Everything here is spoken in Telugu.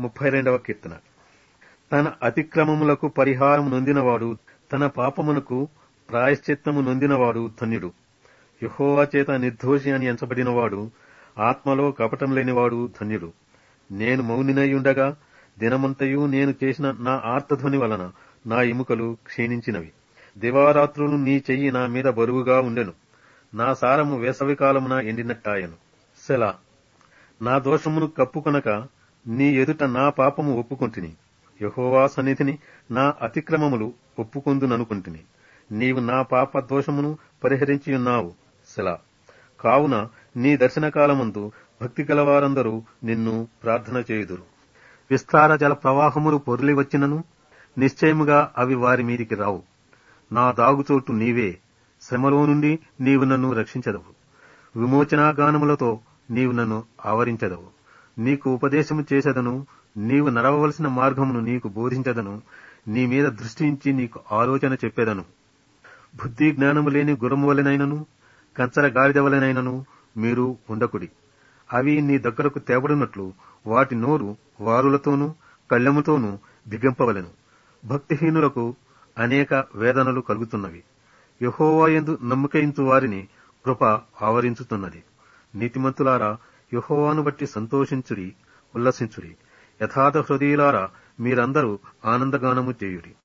ముప్పై రెండవ కీర్తన తన అతిక్రమములకు పరిహారం నొందినవాడు తన పాపమునకు ప్రాయశ్చిత్తము నొందినవాడు ధన్యుడు యహోవా చేత నిర్దోషి అని ఎంచబడినవాడు ఆత్మలో కపటం లేనివాడు ధన్యుడు నేను మౌనినయుండగా దినమంతయు నేను చేసిన నా ఆర్తధ్వని వలన నా ఎముకలు క్షీణించినవి దివారాత్రులు నీ చెయ్యి నా మీద బరువుగా ఉండెను నా సారము వేసవికాలమున ఎండినట్టాయను సెలా నా దోషమును కప్పుకొనక నీ ఎదుట నా పాపము ఒప్పుకొంటిని యహోవా సన్నిధిని నా అతిక్రమములు ఒప్పుకొందుననుకుంటుని నీవు నా పాప దోషమును పరిహరించియున్నావు సెలా కావున నీ దర్శనకాలమందు భక్తి గలవారందరూ నిన్ను ప్రార్థన చేయుదురు విస్తార జల ప్రవాహములు పొర్లి వచ్చినను నిశ్చయముగా అవి వారి మీదికి రావు నా దాగుచోటు నీవే శ్రమలో నుండి నీవు నన్ను రక్షించదవు విమోచనా గానములతో నీవు నన్ను ఆవరించదవు నీకు ఉపదేశము చేసేదను నీవు నడవవలసిన మార్గమును నీకు బోధించదను నీ మీద దృష్టించి నీకు ఆలోచన చెప్పేదను బుద్ధి జ్ఞానము లేని గురము వలెనైనను కంచర గాడిద వలెనైనను మీరు ఉండకుడి అవి నీ దగ్గరకు తేబడినట్లు వాటి నోరు వారులతోనూ కళ్ళెముతోనూ బిగింపవలెను భక్తిహీనులకు అనేక వేదనలు కలుగుతున్నవి యహోవాయందు నమ్మకయించు వారిని కృప ఆవరించుతున్నది నీతిమంతులారా యహోవాను బట్టి సంతోషించుడి ఉల్లసించుడి యథార్థ హృదయులారా మీరందరూ ఆనందగానము చేయుడి